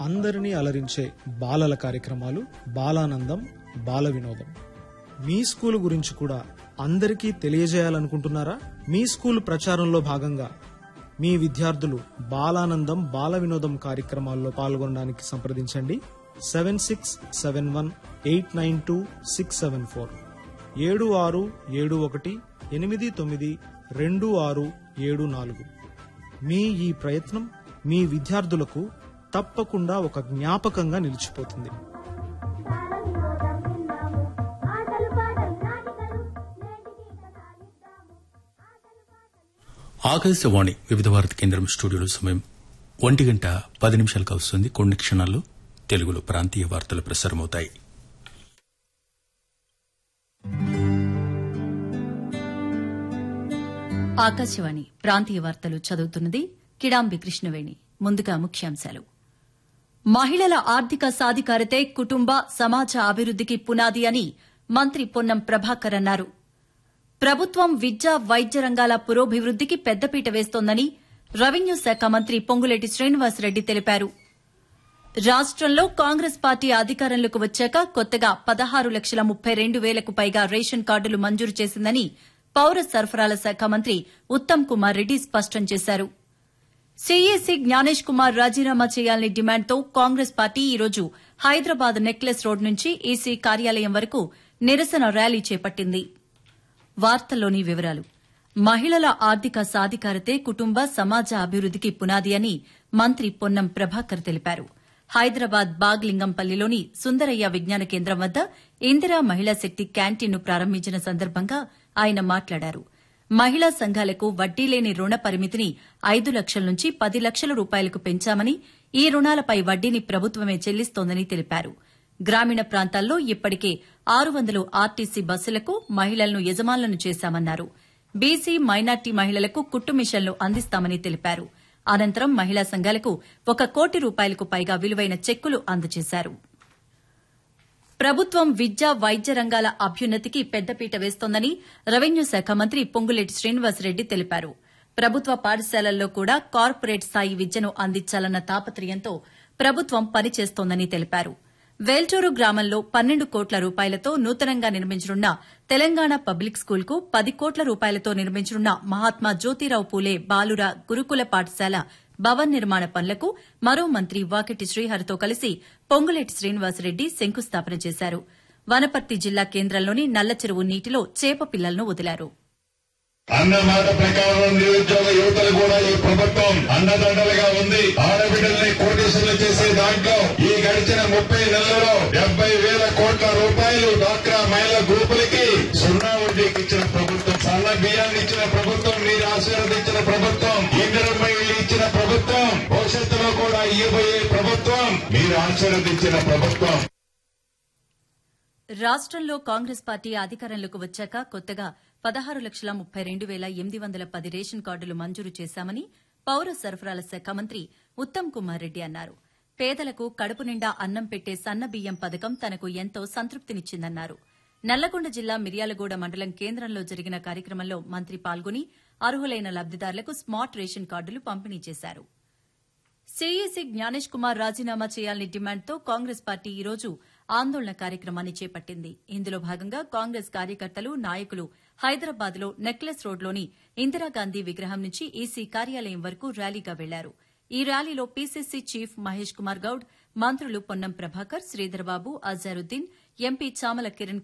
అందరినీ అలరించే బాలల కార్యక్రమాలు బాలానందం బాల వినోదం మీ స్కూల్ గురించి కూడా అందరికీ తెలియజేయాలనుకుంటున్నారా మీ స్కూల్ ప్రచారంలో భాగంగా మీ విద్యార్థులు బాలానందం బాల వినోదం కార్యక్రమాల్లో పాల్గొనడానికి సంప్రదించండి seven six seven one eight nine two six seven four ఏడు ఆరు ఏడు ఒకటి ఎనిమిది తొమ్మిది రెండు ఆరు ఏడు నాలుగు మీ ఈ ప్రయత్నం మీ విద్యార్థులకు తప్పకుండా ఒక జ్ఞాపకంగా నిలిచిపోతుంది ఆటలు పాటలు నాటికలు నేటికి కథ ఇద్దాము ఆటలు పాటలు ఆకాశవాణి వివిధ భారతి కేంద్రం స్టూడియోలో సమయం ఒంటి గంట పది నిమిషాలకు వస్తుంది కొన్ని క్షణాల్లో తెలుగులో ప్రాంతీయ వార్తలు ప్రసారమవుతాయి ఆకాశవాణి ప్రాంతీయ వార్తలు చదువుతున్నది కిడాంబి కృష్ణవేణి ముందుగా ముఖ్యాంశాలు మహిళల ఆర్థిక సాధికారతే కుటుంబ సమాజ అభివృద్దికి పునాది అని మంత్రి పొన్నం ప్రభాకర్ అన్నారు ప్రభుత్వం విద్య వైద్య రంగాల పురోభివృద్దికి పెద్దపీట వేస్తోందని రెవెన్యూ శాఖ మంత్రి పొంగులేటి శ్రీనివాసరెడ్డి తెలిపారు రాష్టంలో కాంగ్రెస్ పార్టీ అధికారంలోకి వచ్చాక కొత్తగా పదహారు లక్షల ముప్పై రెండు వేలకు పైగా రేషన్ కార్డులు మంజూరు చేసిందని పౌర సరఫరాల శాఖ మంత్రి ఉత్తమ్ కుమార్ రెడ్డి స్పష్టం చేశారు సీఈసీ జ్ఞానేష్ కుమార్ రాజీనామా చేయాలని డిమాండ్తో కాంగ్రెస్ పార్టీ ఈరోజు హైదరాబాద్ నెక్లెస్ రోడ్ నుంచి ఈసీ కార్యాలయం వరకు నిరసన ర్యాలీ చేపట్టింది వార్తల్లోని వివరాలు మహిళల ఆర్థిక సాధికారతే కుటుంబ సమాజ అభివృద్దికి పునాది అని మంత్రి పొన్నం ప్రభాకర్ తెలిపారు హైదరాబాద్ బాగ్లింగంపల్లిలోని సుందరయ్య విజ్ఞాన కేంద్రం వద్ద ఇందిరా మహిళా శక్తి క్యాంటీన్ను ప్రారంభించిన సందర్భంగా ఆయన మాట్లాడారు మహిళా సంఘాలకు వడ్డీ లేని రుణ పరిమితిని ఐదు లక్షల నుంచి పది లక్షల రూపాయలకు పెంచామని ఈ రుణాలపై వడ్డీని ప్రభుత్వమే చెల్లిస్తోందని తెలిపారు గ్రామీణ ప్రాంతాల్లో ఇప్పటికే ఆరు వందలు ఆర్టీసీ బస్సులకు మహిళలను యజమానులను చేశామన్నారు బీసీ మైనార్టీ మహిళలకు కుట్టు మిషన్లు అందిస్తామని తెలిపారు అనంతరం మహిళా సంఘాలకు ఒక కోటి రూపాయలకు పైగా విలువైన చెక్కులు అందజేశారు ప్రభుత్వం విద్య వైద్య రంగాల అభ్యున్నతికి పెద్దపీట వేస్తోందని రెవెన్యూ శాఖ మంత్రి పొంగులేటి శ్రీనివాసరెడ్డి తెలిపారు ప్రభుత్వ పాఠశాలల్లో కూడా కార్పొరేట్ స్థాయి విద్యను అందించాలన్న తాపత్రయంతో ప్రభుత్వం పనిచేస్తోందని తెలిపారు వేల్చూరు గ్రామంలో పన్నెండు కోట్ల రూపాయలతో నూతనంగా నిర్మించనున్న తెలంగాణ పబ్లిక్ స్కూల్కు పది కోట్ల రూపాయలతో నిర్మించనున్న మహాత్మా జ్యోతిరావు పూలే బాలుర గురుకుల పాఠశాల భవన్ నిర్మాణ పనులకు మరో మంత్రి వాకిటి శ్రీహరితో కలిసి పొంగులేటి శ్రీనివాసరెడ్డి శంకుస్థాపన చేశారు వనపర్తి జిల్లా కేంద్రంలోని నల్లచెరువు నీటిలో చేప పిల్లలను వదిలారు అన్న మాట ప్రకారం నిరుద్యోగ యువతలు కూడా ఈ ప్రభుత్వం అండదండలుగా ఉంది ఆడబిడ్డల్ని కోటేశ్వరులు చేసే దాంట్లో ఈ గడిచిన ముప్పై నెలలలో డెబ్బై వేల కోట్ల రూపాయలు డాక్రా మహిళా గ్రూపులకి సున్నా వడ్డీకి ఇచ్చిన ప్రభుత్వం సన్న బియ్యాన్ని ఇచ్చిన ప్రభుత్వం మీరు ఆశీర్వదించిన ప్రభుత్వం ఇందిరమ్మ ఇల్లు ఇచ్చిన ప్రభుత్వం భవిష్యత్తులో కూడా ఇవ్వబోయే ప్రభుత్వం మీరు ఆశీర్వదించిన ప్రభుత్వం రాష్టంలో కాంగ్రెస్ పార్టీ అధికారంలోకి వచ్చాక కొత్తగా పదహారు లక్షల ముప్పై రెండు వేల ఎనిమిది వందల పది రేషన్ కార్డులు మంజూరు చేశామని పౌర సరఫరాల శాఖ మంత్రి ఉత్తమ్ కుమార్ రెడ్డి అన్నారు పేదలకు కడుపు నిండా అన్నం పెట్టే సన్న బియ్యం పథకం తనకు ఎంతో సంతృప్తినిచ్చిందన్నారు నల్లగొండ జిల్లా మిర్యాలగూడ మండలం కేంద్రంలో జరిగిన కార్యక్రమంలో మంత్రి పాల్గొని అర్హులైన లబ్దిదారులకు స్మార్ట్ రేషన్ కార్డులు పంపిణీ చేశారు సీఈసీ జ్ఞానేష్ కుమార్ రాజీనామా చేయాలని డిమాండ్తో కాంగ్రెస్ పార్టీ ఈ రోజు ఆందోళన కార్యక్రమాన్ని చేపట్టింది ఇందులో భాగంగా కాంగ్రెస్ కార్యకర్తలు నాయకులు హైదరాబాద్ లో నెక్లెస్ రోడ్లోని ఇందిరాగాంధీ విగ్రహం నుంచి ఈసీ కార్యాలయం వరకు ర్యాలీగా వెళ్లారు ఈ ర్యాలీలో పీసీసీ చీఫ్ మహేష్ కుమార్ గౌడ్ మంత్రులు పొన్నం ప్రభాకర్ శ్రీధర్బాబు అజారుద్దీన్ ఎంపీ చామల కిరణ్